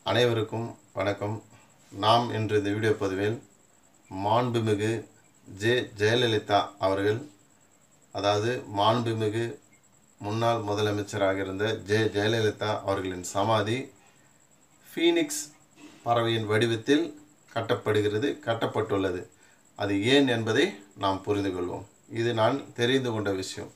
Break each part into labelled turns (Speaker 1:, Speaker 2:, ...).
Speaker 1: அனைவருக்கும் வணக்கம் நாம் இன்று இந்த வீடியோ பதிவில் மாண்புமிகு ஜெ ஜெயலலிதா அவர்கள் அதாவது மாண்புமிகு முன்னாள் முதலமைச்சராக இருந்த ஜெ ஜெயலலிதா அவர்களின் சமாதி ஃபீனிக்ஸ் பறவையின் வடிவத்தில் கட்டப்படுகிறது கட்டப்பட்டுள்ளது அது ஏன் என்பதை நாம் புரிந்து கொள்வோம் இது நான் தெரிந்து கொண்ட விஷயம்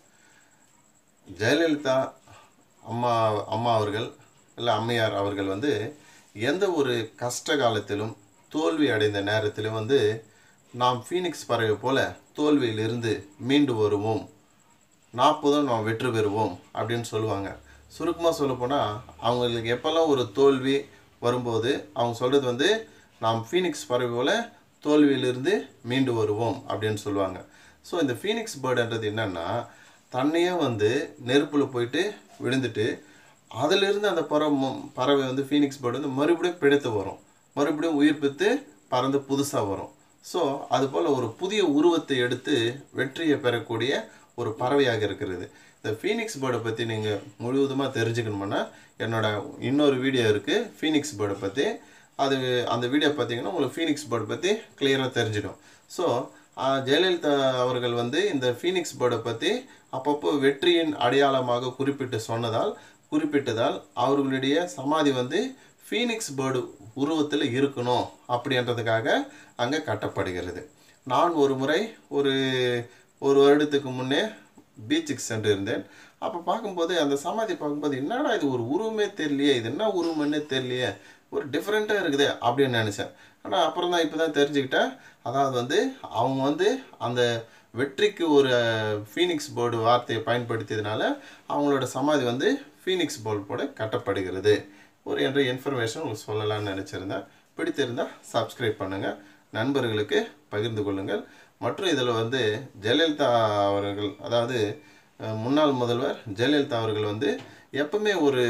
Speaker 1: ஜெயலலிதா அம்மா அம்மா அவர்கள் இல்லை அம்மையார் அவர்கள் வந்து எந்த ஒரு கஷ்ட காலத்திலும் தோல்வி அடைந்த நேரத்திலும் வந்து நாம் ஃபீனிக்ஸ் பறவை போல தோல்வியிலிருந்து மீண்டு வருவோம் நாற்பதும் நாம் வெற்றி பெறுவோம் அப்படின்னு சொல்லுவாங்க சுருக்கமாக சொல்லப்போனால் அவங்களுக்கு எப்போல்லாம் ஒரு தோல்வி வரும்போது அவங்க சொல்கிறது வந்து நாம் ஃபீனிக்ஸ் பறவை போல தோல்வியிலிருந்து மீண்டு வருவோம் அப்படின்னு சொல்லுவாங்க ஸோ இந்த ஃபீனிக்ஸ் பேர்டுன்றது என்னென்னா தன்னையே வந்து நெருப்பில் போயிட்டு விழுந்துட்டு அதிலிருந்து அந்த பறவை பறவை வந்து ஃபீனிக்ஸ் பேர்டு வந்து மறுபடியும் பிழைத்து வரும் மறுபடியும் உயிர் பெற்று பறந்து புதுசாக வரும் ஸோ அதுபோல் ஒரு புதிய உருவத்தை எடுத்து வெற்றியை பெறக்கூடிய ஒரு பறவையாக இருக்கிறது இந்த ஃபீனிக்ஸ் பேர்டை பற்றி நீங்கள் முழுவதுமாக தெரிஞ்சுக்கணும்னா என்னோட இன்னொரு வீடியோ இருக்குது ஃபீனிக்ஸ் பேர்டை பற்றி அது அந்த வீடியோ பார்த்தீங்கன்னா உங்களுக்கு ஃபீனிக்ஸ் பேர்டை பற்றி கிளியராக தெரிஞ்சிடும் ஸோ ஜெயலலிதா அவர்கள் வந்து இந்த ஃபீனிக்ஸ் பேர்டை பற்றி அப்பப்போ வெற்றியின் அடையாளமாக குறிப்பிட்டு சொன்னதால் குறிப்பிட்டதால் அவர்களுடைய சமாதி வந்து ஃபீனிக்ஸ் பேர்டு உருவத்தில் இருக்கணும் அப்படின்றதுக்காக அங்கே கட்டப்படுகிறது நான் ஒரு முறை ஒரு ஒரு வருடத்துக்கு முன்னே பீச்சுக்கு சென்று இருந்தேன் அப்போ பார்க்கும்போது அந்த சமாதி பார்க்கும்போது என்னடா இது ஒரு உருவமே தெரியலையே இது என்ன உருவம்னே தெரியலையே ஒரு டிஃப்ரெண்ட்டாக இருக்குது அப்படின்னு நினச்சேன் ஆனால் அப்புறம் தான் இப்போ தான் தெரிஞ்சுக்கிட்டேன் அதாவது வந்து அவங்க வந்து அந்த வெற்றிக்கு ஒரு ஃபீனிக்ஸ் போர்டு வார்த்தையை பயன்படுத்தியதுனால அவங்களோட சமாதி வந்து ஃபீனிக்ஸ் போர்டு போட கட்டப்படுகிறது ஒரு என்ற இன்ஃபர்மேஷன் உங்களுக்கு சொல்லலாம்னு நினச்சிருந்தேன் பிடித்திருந்தால் சப்ஸ்கிரைப் பண்ணுங்கள் நண்பர்களுக்கு பகிர்ந்து கொள்ளுங்கள் மற்றும் இதில் வந்து ஜெயலலிதா அவர்கள் அதாவது அஹ், முன்னாள் முதல்வர் ஜெயலலிதா அவர்கள் வந்து எப்பவுமே ஒரு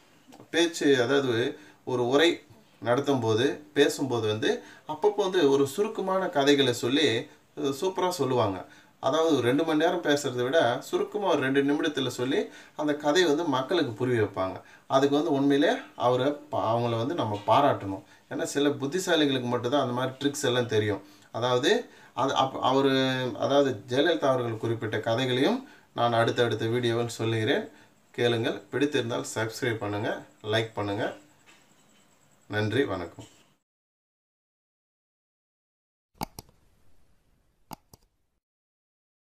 Speaker 1: பேச்சு அதாவது ஒரு உரை நடத்தும் போது பேசும்போது வந்து அப்பப்போ வந்து ஒரு சுருக்கமான கதைகளை சொல்லி சூப்பராக சொல்லுவாங்க அதாவது ஒரு ரெண்டு மணி நேரம் பேசுகிறத விட சுருக்கமாக ஒரு ரெண்டு நிமிடத்தில் சொல்லி அந்த கதையை வந்து மக்களுக்கு புரிய வைப்பாங்க அதுக்கு வந்து உண்மையிலே அவரை பா- அவங்கள வந்து நம்ம பாராட்டணும் ஏன்னா சில புத்திசாலிகளுக்கு மட்டும்தான் அந்த மாதிரி ட்ரிக்ஸ் எல்லாம் தெரியும் அதாவது அது அப் அவர் அதாவது ஜெயலலிதா அவர்கள் குறிப்பிட்ட கதைகளையும் நான் அடுத்தடுத்த வீடியோவில் சொல்லுகிறேன் கேளுங்கள் பிடித்திருந்தால் சப்ஸ்கிரைப் பண்ணுங்கள் லைக் பண்ணுங்கள் நன்றி வணக்கம்